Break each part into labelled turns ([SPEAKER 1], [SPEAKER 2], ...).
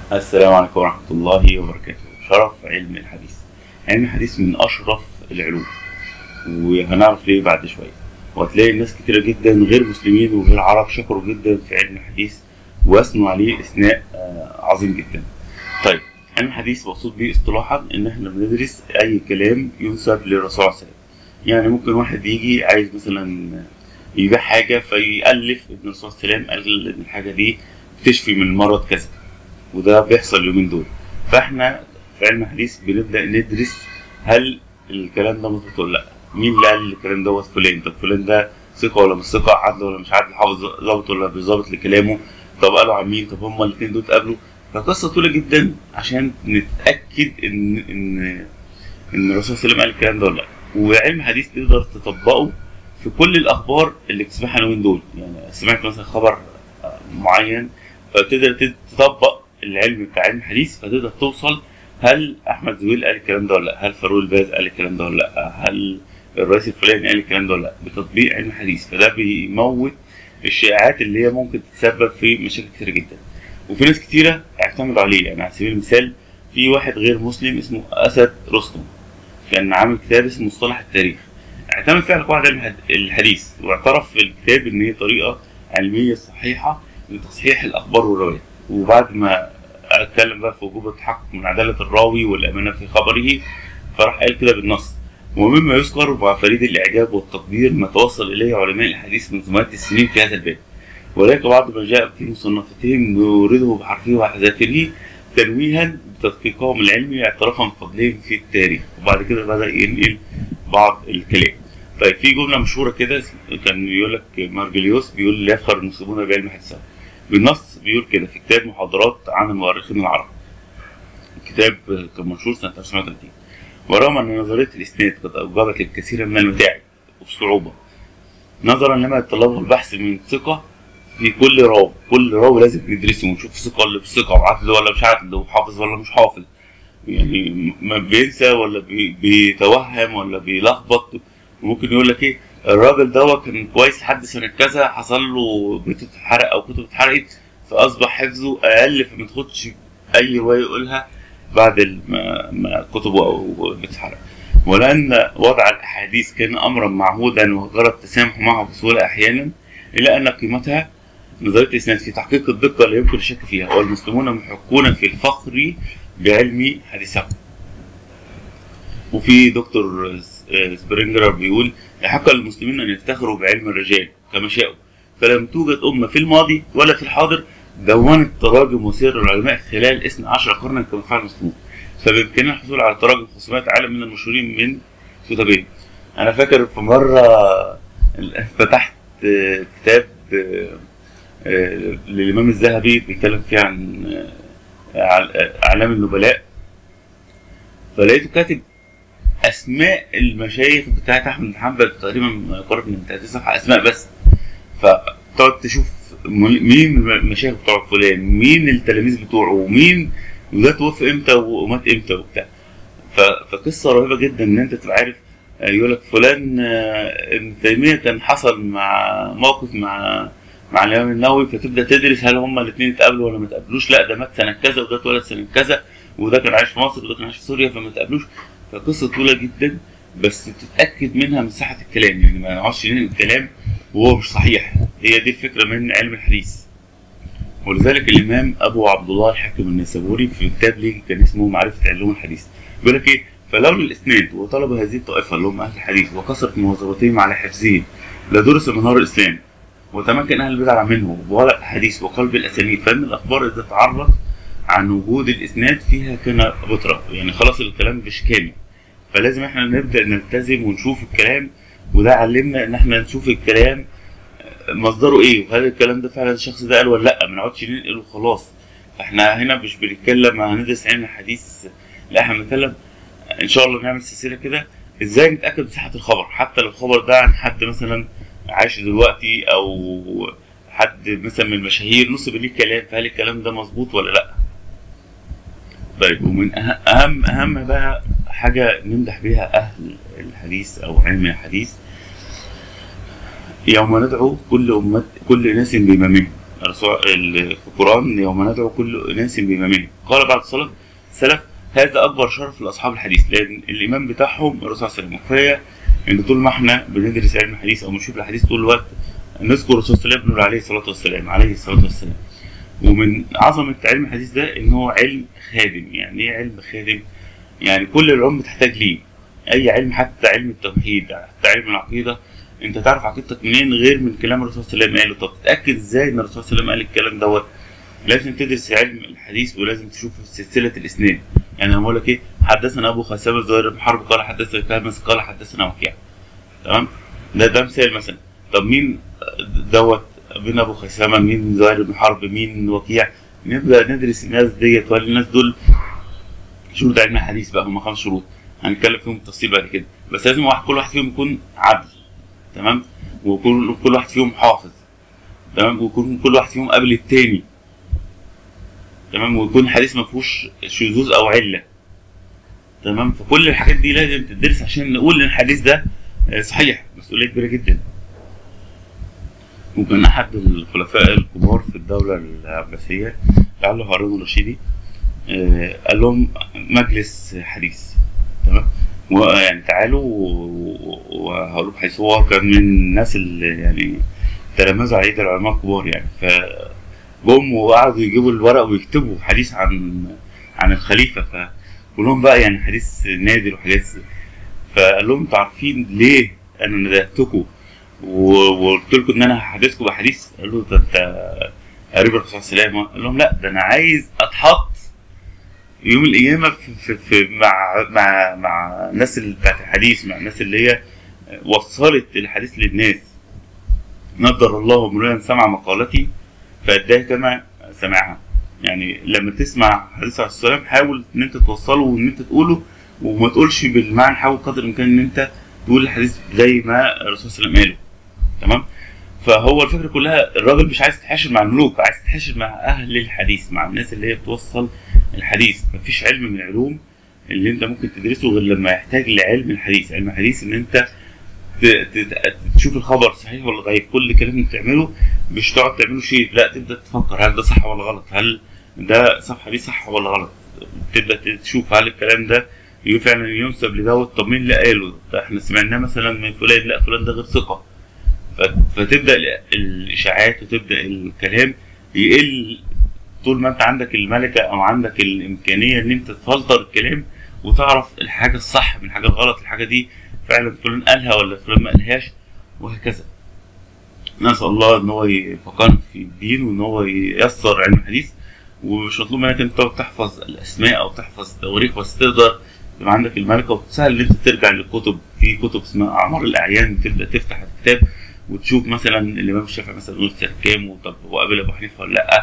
[SPEAKER 1] السلام عليكم ورحمة الله وبركاته شرف علم الحديث علم الحديث من أشرف العلوم وهنعرف ليه بعد شوية وهتلاقي ناس كتيرة جدا غير مسلمين وغير عرب شكروا جدا في علم الحديث وأثنوا عليه إثناء آه، عظيم جدا طيب علم الحديث مقصود بيه اصطلاحا إن إحنا بندرس أي كلام ينسب للرسول صلى الله عليه وسلم يعني ممكن واحد يجي عايز مثلا يبيع حاجة فيألف ابن الرسول صلى الله عليه وسلم قال إن الحاجة دي تشفي من مرض كذا وده بيحصل اليومين دول فاحنا في علم الحديث بنبدا ندرس هل الكلام ده مظبوط ولا لا مين اللي قال الكلام دوت فلان طب فلان ده ثقه ولا مش ثقه عدل ولا مش عدل حافظ ظابط ولا مش ظابط لكلامه طب قالوا عن مين طب هما الاثنين دول اتقابلوا فقصه طويله جدا عشان نتاكد ان ان ان الرسول صلى الله عليه وسلم قال الكلام ده ولا لا وعلم الحديث تقدر تطبقه في كل الاخبار اللي بتسمعها اليومين دول يعني سمعت مثلا خبر آه، معين فتقدر تطبق العلم بتاع علم الحديث فتقدر توصل هل احمد زويل قال الكلام ده ولا لا هل فاروق الباز قال الكلام ده ولا لا هل الرئيس الفلاني قال الكلام ده ولا لا بتطبيق علم الحديث فده بيموت الشائعات اللي هي ممكن تتسبب في مشاكل كتير جدا وفي ناس كتيرة اعتمدوا عليه يعني على سبيل المثال في واحد غير مسلم اسمه اسد رستم كان عامل كتاب اسمه مصطلح التاريخ اعتمد فيه على قواعد علم الحد- الحديث واعترف في الكتاب ان هي طريقه علميه صحيحه لتصحيح الاخبار والروايات وبعد ما اتكلم بقى في وجوب التحقق من عداله الراوي والامانه في خبره فراح قال كده بالنص ومما يذكر مع فريد الاعجاب والتقدير ما توصل اليه علماء الحديث منذ مئات السنين في هذا الباب ولكن بعض ما جاء في مصنفتهم يورده بحرفه وحذافيره تنويها بتدقيقهم العلمي اعترافا بفضلهم في التاريخ وبعد كده بدا ينقل بعض الكلام طيب في جمله مشهوره كده كان بيقول لك مارجليوس بيقول لا يفخر المسلمون بعلم الحديث بالنص بيقول كده في كتاب محاضرات عن المؤرخين العرب الكتاب كان منشور سنة 1930 ورغم أن نظرية الإسناد قد أوجبت الكثير من المتاعب والصعوبة نظرا لما يتطلبه البحث من ثقة في كل راوي كل راوي لازم ندرسه ونشوف ثقة ولا مش ثقة وعدل ولا مش عدل وحافظ ولا مش حافظ يعني ما بينسى ولا بي- بيتوهم ولا بيلخبط وممكن يقول لك ايه الراجل دوت كان كويس لحد سنة كذا حصل له بيته اتحرق او كتب اتحرقت فاصبح حفظه اقل فما تاخدش اي روايه يقولها بعد ال- ما, ما كتبه او بتتحرق ولان وضع الاحاديث كان امرا معهودا وجرى التسامح معه بسهوله احيانا الا ان قيمتها نظريه الاسناد في تحقيق الدقه لا يمكن الشك فيها والمسلمون محقون في الفخر بعلم حديثهم وفي دكتور س- سبرينجر بيقول يحق للمسلمين ان يفتخروا بعلم الرجال كما شاءوا فلم توجد امه في الماضي ولا في الحاضر دونت تراجم وسير العلماء خلال 12 قرنا كما فعل المسلمون فبامكاننا الحصول على تراجم 500 عالم من المشهورين من كتبهم انا فاكر في مره فتحت آه، كتاب آه، آه، للامام الذهبي بيتكلم فيه عن آه، عن- آه، اعلام النبلاء فلقيته كاتب اسماء المشايخ بتاعت احمد بن حنبل تقريبا قرب من 30 صفحه اسماء بس فتقعد تشوف م- مين المشايخ بتوع فلان مين التلاميذ بتوعه ومين وده توفى امتى ومات امتى وبتاع ف- فقصه رهيبه جدا ان انت تبقى عارف آه، يقول لك فلان آه، ابن تيميه كان حصل مع موقف مع مع الامام النووي فتبدا تدرس هل هما الاثنين اتقابلوا ولا ما اتقابلوش لا ده مات سنه كذا وده اتولد سنه كذا وده كان عايش في مصر وده كان عايش في سوريا فما اتقابلوش فقصه طويله جدا بس تتاكد منها من صحه الكلام يعني ما نقعدش ننقل الكلام وهو مش صحيح هي دي الفكره من علم الحديث ولذلك الامام ابو عبد الله الحاكم النيسابوري في كتاب ليه كان اسمه معرفه علوم الحديث بيقول لك ايه فلولا الاسناد وطلب هذه الطائفه اللي هم اهل الحديث وكثره مواظبتهم على حفظه لدرس منهار الاسلام وتمكن اهل البدع منه وورع الحديث وقلب الاسانيد فان الاخبار اذا تعرض عن وجود الاسناد فيها كان بطرة يعني خلاص الكلام مش كامل فلازم احنا نبدا نلتزم ونشوف الكلام وده علمنا ان احنا نشوف الكلام مصدره ايه وهل الكلام ده فعلا الشخص ده قال ولا لا ما نقعدش ننقل وخلاص احنا هنا مش بنتكلم هندرس علم الحديث لا احنا بنتكلم ان شاء الله نعمل سلسله كده ازاي نتاكد من صحه الخبر حتى لو الخبر ده عن حد مثلا عايش دلوقتي او حد مثلا من المشاهير نصب ليه كلام فهل الكلام ده مظبوط ولا لا طيب ومن أه- اهم اهم بقى حاجه نمدح بيها اهل الحديث او علم الحديث يوم ندعو كل أمة كل ناس بإمامهم الرسول ال- في القران يوم ندعو كل اناس بامامهم قال بعض السلف السلف هذا اكبر شرف لاصحاب الحديث لان الامام بتاعهم الرسول صلى الله عليه وسلم كفايه ان طول ما احنا بندرس علم الحديث او بنشوف الحديث طول الوقت نذكر الرسول صلى الله عليه وسلم بنقول عليه الصلاه والسلام عليه الصلاه والسلام ومن عظمه علم الحديث ده ان هو علم خادم يعني ايه علم خادم يعني كل العلوم بتحتاج ليه اي علم حتى علم التوحيد حتى علم العقيده انت تعرف عقيدتك منين غير من كلام الرسول صلى الله عليه وسلم قاله طب تتاكد ازاي ان الرسول صلى الله عليه وسلم قال الكلام دوت لازم تدرس علم الحديث ولازم تشوف سلسله الاسناد يعني انا بقول لك ايه حدثنا ابو خسامه زهير بن حرب قال حدثنا كهمس قال حدثنا وكيع تمام ده ده مثال مثلا طب مين دوت بين ابو خسامه مين زهير بن حرب مين وكيع نبدا ندرس الناس ديت ولا الناس دول شروط علم الحديث بقى هم خمس شروط هنتكلم فيهم بالتفصيل بعد كده بس لازم واحد كل واحد فيهم يكون عدل تمام وكل كل واحد فيهم حافظ تمام ويكون كل واحد فيهم قبل التاني تمام ويكون الحديث ما فيهوش شذوذ او عله تمام فكل الحاجات دي لازم تدرس عشان نقول ان الحديث ده آه، صحيح مسؤوليه كبيره جدا وكان احد الخلفاء الكبار في الدوله العباسيه لعله هارون الرشيدي آه، قال لهم مجلس حديث تمام ويعني تعالوا و- وهقول لكم حيث هو كان من الناس اللي يعني تلامذوا على ايد العلماء الكبار يعني ف جم وقعدوا يجيبوا الورق ويكتبوا حديث عن عن الخليفه فكلهم بقى يعني حديث نادر وحاجات فقال لهم انتوا عارفين ليه انا ندهتكم و- وقلت لكم ان انا هحدثكم بحديث قالوا ده انت قريب الرسول صلى الله عليه وسلم قال لهم لا ده انا عايز اتحط يوم القيامه في, في, في مع مع مع الناس اللي بتاعت الحديث مع الناس اللي هي وصلت الحديث للناس نضر الله امرئا سمع مقالتي فاداها كما سمعها يعني لما تسمع حديث عليه السلام حاول ان انت توصله وان انت تقوله وما تقولش بالمعنى حاول قدر الامكان ان انت تقول الحديث زي ما الرسول صلى الله عليه وسلم قاله تمام فهو الفكره كلها الراجل مش عايز تتحاشر مع الملوك عايز تتحاشر مع اهل الحديث مع الناس اللي هي بتوصل الحديث مفيش علم من العلوم اللي انت ممكن تدرسه غير لما يحتاج لعلم الحديث علم الحديث ان انت ت- ت- تشوف الخبر صحيح ولا ضعيف كل كلام انت تعمله مش تقعد تعمله شيء لا تبدا تفكر هل ده صح ولا غلط هل ده صفحه دي صح ولا غلط تبدا تشوف هل الكلام ده يقول فعلا ينسب لدوت طب مين اللي قاله ده احنا سمعناه مثلا من فلان لا فلان ده غير ثقه ف- فتبدا ال- الاشاعات وتبدا الكلام يقل طول ما انت عندك الملكه او عندك الامكانيه ان انت تفلتر الكلام وتعرف الحاجه الصح من الحاجه الغلط الحاجه دي فعلا فلان قالها ولا فلان ما قالهاش وهكذا نسأل الله ان هو يفقهنا في الدين وان هو ييسر علم الحديث ومش مطلوب منك انت تقعد تحفظ الاسماء او تحفظ التواريخ بس تقدر يبقى عندك الملكه وتسهل ان انت ترجع للكتب في كتب اسمها اعمار الاعيان تبدا تفتح الكتاب وتشوف مثلا الامام الشافعي مثلا يقول سنه كام وطب هو قابل ابو حنيفه ولا لا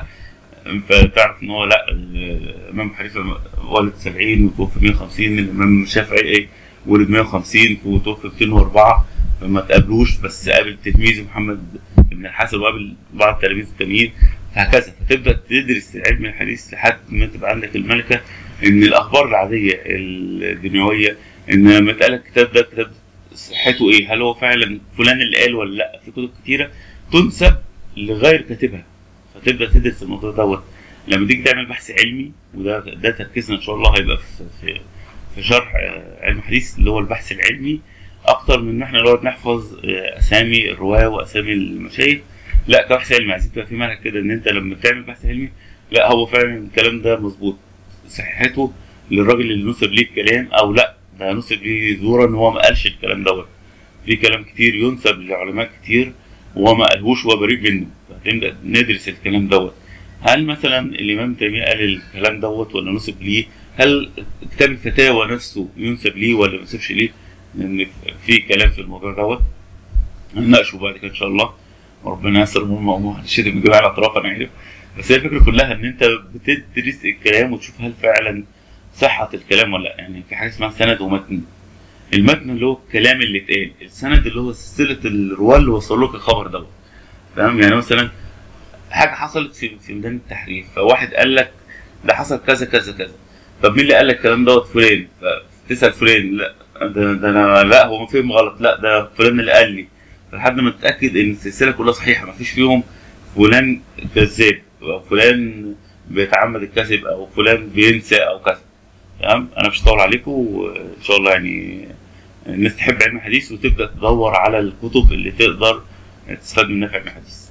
[SPEAKER 1] فتعرف ان هو لا الامام حنيفه ولد 70 وتوفى 150 الامام الشافعي ايه ولد 150 وتوفى 204 فما تقابلوش بس قابل تلميذه محمد بن الحسن وقابل بعض التلاميذ التانيين هكذا فتبدا تدرس علم الحديث لحد ما تبقى عندك الملكه ان الاخبار العاديه الدنيويه ان لما اتقال الكتاب ده كتاب صحته ايه؟ هل هو فعلا فلان اللي قال ولا لا؟ في كتب كتيره تنسب لغير كاتبها فتبدا تدرس الموضوع دوت لما تيجي تعمل بحث علمي وده ده تركيزنا ان شاء الله هيبقى في في, في شرح آه، علم الحديث اللي هو البحث العلمي اكتر من ان احنا نقعد نحفظ آه، اسامي الرواه واسامي المشايخ لا كبحث علمي عايزين تبقى في منهج كده ان انت لما تعمل بحث علمي لا هو فعلا الكلام ده مظبوط صحته للراجل اللي نسب ليه الكلام او لا ده نسب ليه زورا هو ما قالش الكلام دوت في كلام كتير ينسب لعلماء كتير وهو ما قالهوش وهو بريء منه فنبدا ندرس الكلام دوت هل مثلا الامام تيميه قال الكلام دوت ولا نسب ليه هل كتاب الفتاوى نفسه ينسب ليه ولا ما ينسبش ليه لان في كلام في الموضوع دوت هنناقشه بعد كده ان شاء الله وربنا ييسر الموضوع هنشد من جميع الاطراف انا عارف بس هي الفكره كلها ان انت بتدرس الكلام وتشوف هل فعلا صحه الكلام ولا لا يعني في حاجه اسمها سند ومتن المتن اللي هو الكلام اللي اتقال السند اللي هو سلسله الرواه اللي وصلوا لك الخبر دوت تمام يعني مثلا حاجه حصلت في في ميدان التحرير فواحد قال لك ده حصل كذا كذا كذا طب مين اللي قال لك الكلام دوت فلان فتسال فلان لا ده, ده انا لا هو فهم غلط لا ده فلان اللي قال لي لحد ما تتاكد ان السلسله كلها صحيحه ما فيش فيهم فلان كذاب او فلان بيتعمد الكذب او فلان بينسى او كذا تمام انا مش هطول عليكم وان شاء الله يعني الناس تحب علم الحديث وتبدا تدور على الكتب اللي تقدر تستفاد منها في علم الحديث